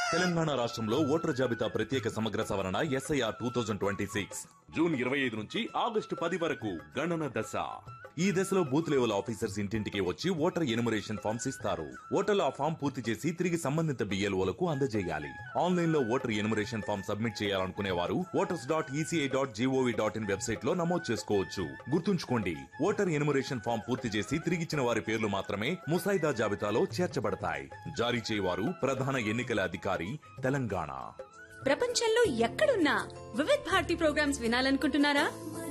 తెలంగాణ రాష్ట్రంలో ఓటర్ జాబితా ప్రత్యేక సమగ్ర సవరణ SIR two thousand twenty six June ఇరవై ఐదు నుంచి ఆగస్టు పది వరకు గణన దశ ఈ దశలో బూత్ లెవెల్ ఆఫీసర్స్ ఇంటింటికి వచ్చి ఓటర్ ఎనుమరేషన్ ఫామ్స్ ఇస్తారు ఓటర్లు ఆ ఫామ్ పూర్తి చేసి తిరిగి సంబంధిత బిఎల్ఓలకు అందజేయాలి ఆన్లైన్ లో ఓటర్ ఎనుమరేషన్ ఫామ్ సబ్మిట్ చేయాలనుకునే వారు voters dot ECI dot GOV dot in website లో నమోదు చేసుకోవచ్చు గుర్తుంచుకోండి ఓటర్ ఎనుమరేషన్ ఫామ్ పూర్తి చేసి తిరిగిచ్చిన వారి పేర్లు మాత్రమే ముసాయిదా జాబితాలో చేర్చబడతాయి జారీ చేయవారు ప్రధాన ఎన్నికల అధికారి తెలంగాణ ప్రపంచంలో ఎక్కడున్నా వివిధ్ భారతి ప్రోగ్రామ్స్ వినాలనుకుంటున్నారా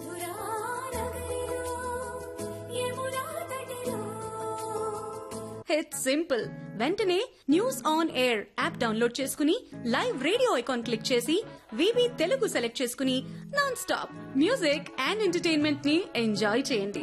ఇట్స్ సింపుల్ వెంటనే news on air app download చేసుకుని లైవ్ రేడియో ఐకాన్ క్లిక్ చేసి వివి తెలుగు సెలెక్ట్ చేసుకుని non stop music and entertainment ని ఎంజాయ్ చేయండి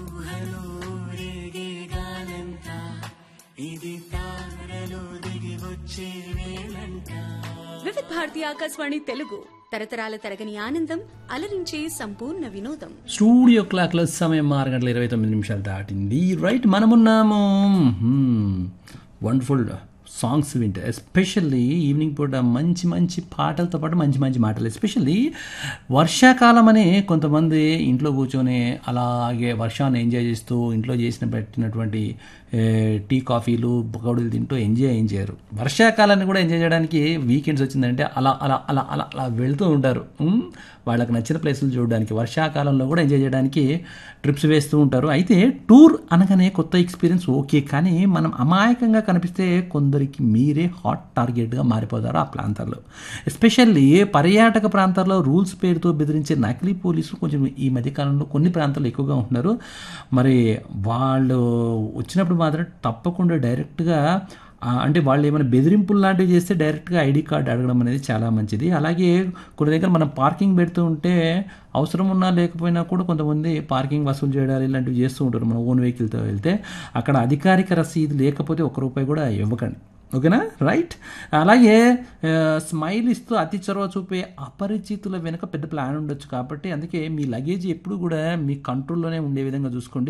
వివిధ్ భారతి ఆకాశవాణి తెలుగు తరతరాల తరగని ఆనందం అలరించే సంపూర్ణ వినోదం స్టూడియో క్లాక్లో సమయం ఆరు గంటల ఇరవై తొమ్మిది నిమిషాలు దాటింది రైట్ మనమున్నాము వండర్ఫుల్ సాంగ్స్ వింటే ఎస్పెషల్లీ ఈవినింగ్ పూట మంచి మంచి పాటలతో పాటు మంచి మంచి మాటలు ఎస్పెషల్లీ వర్షాకాలం అనే కొంతమంది ఇంట్లో కూర్చొని అలాగే వర్షాన్ని ఎంజాయ్ చేస్తూ ఇంట్లో చేసిన పెట్టినటువంటి ఏ, టీ కాఫీలు పకోడీలు తింటూ ఎంజాయ్ ఏం చేయరు వర్షాకాలాన్ని కూడా ఎంజాయ్ చేయడానికి వీకెండ్స్ వచ్చిందంటే అలా అలా అలా అలా అలా వెళ్తూ ఉంటారు ఉమ్, వాళ్ళకి నచ్చిన ప్లేసులు చూడడానికి వర్షాకాలంలో కూడా ఎంజాయ్ చేయడానికి ట్రిప్స్ వేస్తూ ఉంటారు అయితే టూర్ అనగానే కొత్త ఎక్స్పీరియన్స్ ఓకే కానీ మనం అమాయకంగా కనిపిస్తే కొందరికి మీరే హాట్ టార్గెట్గా మారిపోతారు ఆ ప్రాంతాల్లో ఎస్పెషల్లీ పర్యాటక ప్రాంతాల్లో రూల్స్ పేరుతో బెదిరించే నకిలీ పోలీసులు కొంచెం ఈ మధ్యకాలంలో కొన్ని ప్రాంతాల్లో ఎక్కువగా ఉంటున్నారు మరి వాళ్ళు వచ్చినప్పుడు మాత్రం తప్పకుండా డైరెక్ట్గా ఆ, అంటే వాళ్ళు ఏమైనా బెదిరింపులు లాంటివి చేస్తే డైరెక్ట్గా ఐడి కార్డు అడగడం అనేది చాలా మంచిది అలాగే కొన్ని దగ్గర మనం పార్కింగ్ పెడుతూ ఉంటే అవసరం ఉన్నా లేకపోయినా కూడా కొంతమంది పార్కింగ్ వసూలు చేయడాలు ఇలాంటివి చేస్తూ ఉంటారు మన ఓన్ వెహికల్తో వెళ్తే అక్కడ అధికారిక రసీదు లేకపోతే ఒక్క రూపాయి కూడా ఇవ్వకండి ఓకేనా రైట్ అలాగే ఆ, స్మైల్ ఇస్తూ అతి చొరవ చూపే అపరిచితుల వెనుక పెద్ద ప్లాన్ ఉండొచ్చు కాబట్టి అందుకే మీ లగేజ్ ఎప్పుడు కూడా మీ కంట్రోల్లోనే ఉండే విధంగా చూసుకోండి